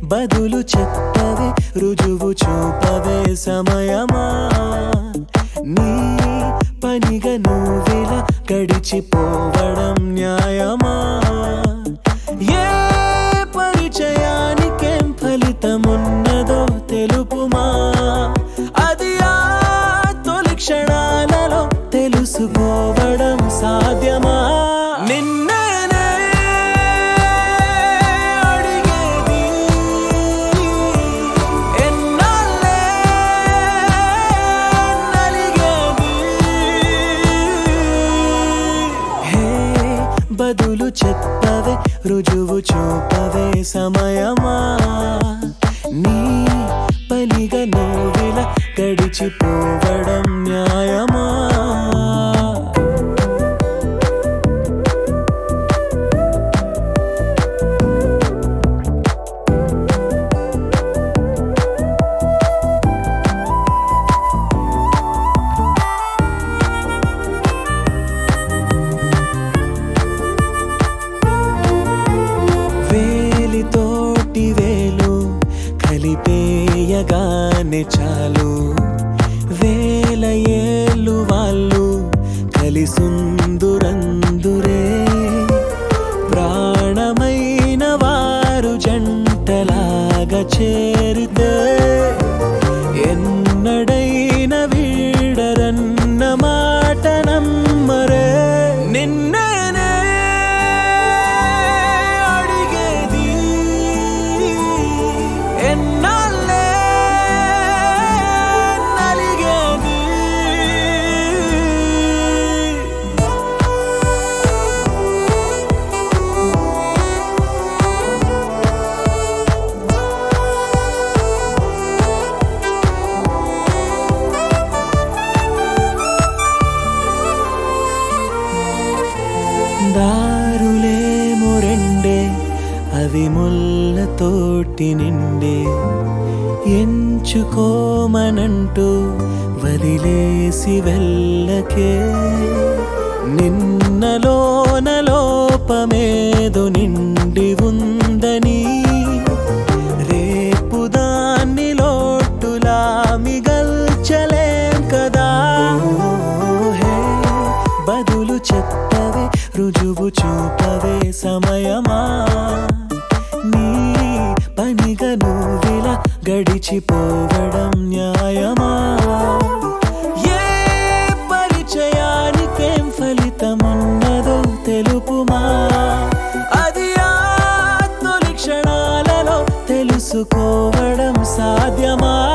బదులు చెప్పవే రుజువు చూపవే సమయమా నీ పనిగా నువ్విలా గడిచిపోవడం న్యాయమా ఏ పరిచయానికేం ఫలితమున్నదో తెలుపుమా అది ఆ తొలి క్షణాలలో తెలుసుకోవడం సాధ్యమా నిన్నేనే అడిగేది ఎన్నాళ్ళే నలిగేది హే బదులు చెప్పవే రుజువు చూపవే సమయమా నీ పనిగా నువ్విలా గడిచిపోవడం న్యాయమా వేలితోటి వేలు కలిపేయగానే చాలు వేల ఏళ్ళు వాళ్ళు కలిసుందురందురే ప్రాణమైన వారు జంటలాగా చేరితే ఎన్నడైన వీడరన్న మాట నమ్మరే నిన్నేనే అడిగేది ఎన్నాళ్ళే నలిగేది దారులేమో రెండే అవి ముళ్ళతోటి నిండే ఎంచుకోమనంటూ వదిలేసి వెళ్ళకే నిన్నలోన లోపమేదో నిండి ఉందని రేపు దాన్ని లోటులా మిగల్చలేం కదా హే బదులు చెప్పవే రుజువు చూపవే సమయమా నీ పనిగా నువ్విలా గడిచిపోవడం న్యాయమా ఏ పరిచయానికేం ఫలితమున్నదో తెలుపుమా అది ఆ తొలి క్షణాలలో తెలుసుకోవడం సాధ్యమా